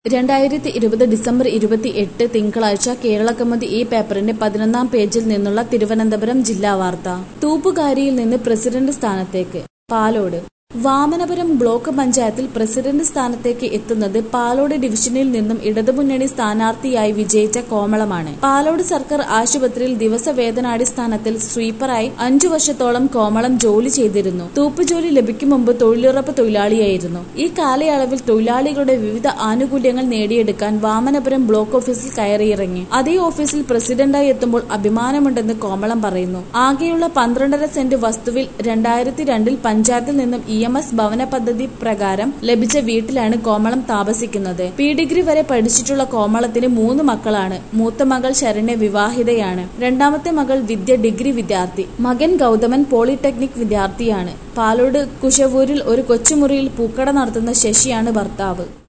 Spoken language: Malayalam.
രണ്ടായിരത്തി ഇരുപത് ഡിസംബർ ഇരുപത്തി എട്ട് തിങ്കളാഴ്ച കേരളകൗമുദി ഈ പേപ്പറിന്റെ പതിനൊന്നാം പേജിൽ നിന്നുള്ള തിരുവനന്തപുരം ജില്ലാ വാർത്ത തൂപ്പുകാരിയിൽ നിന്ന് പ്രസിഡന്റ് സ്ഥാനത്തേക്ക് പാലോട് വാമനപുരം ബ്ലോക്ക് പഞ്ചായത്തിൽ പ്രസിഡന്റ് സ്ഥാനത്തേക്ക് എത്തുന്നത് പാലോട് ഡിവിഷനിൽ നിന്നും ഇടതുമുന്നണി സ്ഥാനാർത്ഥിയായി വിജയിച്ച കോമളമാണ് പാലോട് സർക്കാർ ആശുപത്രിയിൽ ദിവസവേതനാടിസ്ഥാനത്തിൽ സ്വീപ്പറായി അഞ്ചു വർഷത്തോളം കോമളം ജോലി ചെയ്തിരുന്നു തൂപ്പുജോലി ലഭിക്കും മുമ്പ് തൊഴിലുറപ്പ് തൊഴിലാളിയായിരുന്നു ഈ കാലയളവിൽ തൊഴിലാളികളുടെ വിവിധ ആനുകൂല്യങ്ങൾ നേടിയെടുക്കാൻ വാമനപുരം ബ്ലോക്ക് ഓഫീസിൽ കയറിയിറങ്ങി അതേ ഓഫീസിൽ പ്രസിഡന്റായി എത്തുമ്പോൾ അഭിമാനമുണ്ടെന്ന് കോമളം പറയുന്നു ആകെയുള്ള പന്ത്രണ്ടര സെന്റ് വസ്തുവിൽ രണ്ടായിരത്തി രണ്ടിൽ പഞ്ചായത്തിൽ നിന്നും ഇ എം എസ് ഭവന പദ്ധതി പ്രകാരം ലഭിച്ച വീട്ടിലാണ് കോമളം താമസിക്കുന്നത് പി ഡിഗ്രി വരെ പഠിച്ചിട്ടുള്ള കോമളത്തിന് മൂന്ന് മക്കളാണ് മൂത്ത മകൾ ശരണ്യ വിവാഹിതയാണ് രണ്ടാമത്തെ മകൾ വിദ്യ ഡിഗ്രി വിദ്യാർത്ഥി മകൻ ഗൗതമൻ പോളിടെക്നിക് വിദ്യാർത്ഥിയാണ് പാലോട് കുശവൂരിൽ ഒരു കൊച്ചുമുറിയിൽ പൂക്കട നടത്തുന്ന ശശിയാണ് ഭർത്താവ്